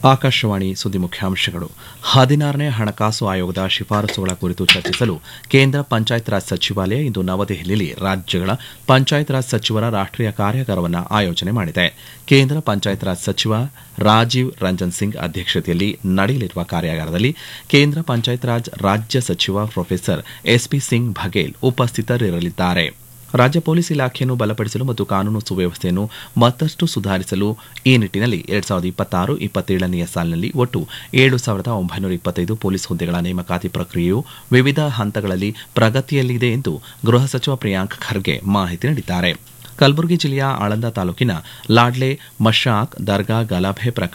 ಆಕಾಶವಾಣಿ ಸುದ್ದಿ ಮುಖ್ಯಾಂಶಗಳು ಹದಿನಾರನೇ ಹಣಕಾಸು ಆಯೋಗದ ಶಿಫಾರಸುಗಳ ಕುರಿತು ಚರ್ಚಿಸಲು ಕೇಂದ್ರ ಪಂಚಾಯತ್ ರಾಜ್ ಸಚಿವಾಲಯ ಇಂದು ನವದೆಹಲಿಯಲ್ಲಿ ರಾಜ್ಯಗಳ ಪಂಚಾಯತ್ ರಾಜ್ ಸಚಿವರ ರಾಷ್ಟೀಯ ಕಾರ್ಯಾಗಾರವನ್ನು ಆಯೋಜನೆ ಮಾಡಿದೆ ಕೇಂದ್ರ ಪಂಚಾಯತ್ ರಾಜ್ ಸಚಿವ ರಾಜೀವ್ ರಂಜನ್ ಸಿಂಗ್ ಅಧ್ಯಕ್ಷತೆಯಲ್ಲಿ ನಡೆಯಲಿರುವ ಕಾರ್ಯಾಗಾರದಲ್ಲಿ ಕೇಂದ್ರ ಪಂಚಾಯತ್ ರಾಜ್ ರಾಜ್ಯ ಸಚಿವ ಪ್ರೊಫೆಸರ್ ಎಸ್ಪಿ ಸಿಂಗ್ ಬಘೇಲ್ ಉಪಸ್ಥಿತರಿರಲಿದ್ದಾರೆ ರಾಜ್ಯ ಪೊಲೀಸ್ ಇಲಾಖೆಯನ್ನು ಬಲಪಡಿಸಲು ಮತ್ತು ಕಾನೂನು ಸುವ್ಯವಸ್ಥೆಯನ್ನು ಮತ್ತಷ್ಟು ಸುಧಾರಿಸಲು ಈ ನಿಟ್ಟಿನಲ್ಲಿ ಎರಡ್ ಸಾವಿರದ ಇಪ್ಪತ್ತಾರು ಇಪ್ಪತ್ತೇಳನೆಯ ಸಾಲಿನಲ್ಲಿ ಒಟ್ಟು ಏಳು ಸಾವಿರದ ಒಂಬೈನೂರ ಇಪ್ಪತ್ತೈದು ಪೊಲೀಸ್ ಹುದ್ದೆಗಳ ನೇಮಕಾತಿ ಪ್ರಕ್ರಿಯೆಯು ವಿವಿಧ ಹಂತಗಳಲ್ಲಿ ಪ್ರಗತಿಯಲ್ಲಿದೆ ಎಂದು ಗೃಹ ಸಚಿವ ಪ್ರಿಯಾಂಕ್ ಖರ್ಗೆ ಮಾಹಿತಿ ನೀಡಿದ್ದಾರೆ ಕಲಬುರಗಿ ಜಿಲ್ಲೆಯ ಆಳಂದ ತಾಲೂಕಿನ ಲಾಡ್ಲೆ ಮಶಾಕ್ ದರ್ಗಾ ಗಲಭೆ ಪ್ರಕರಣ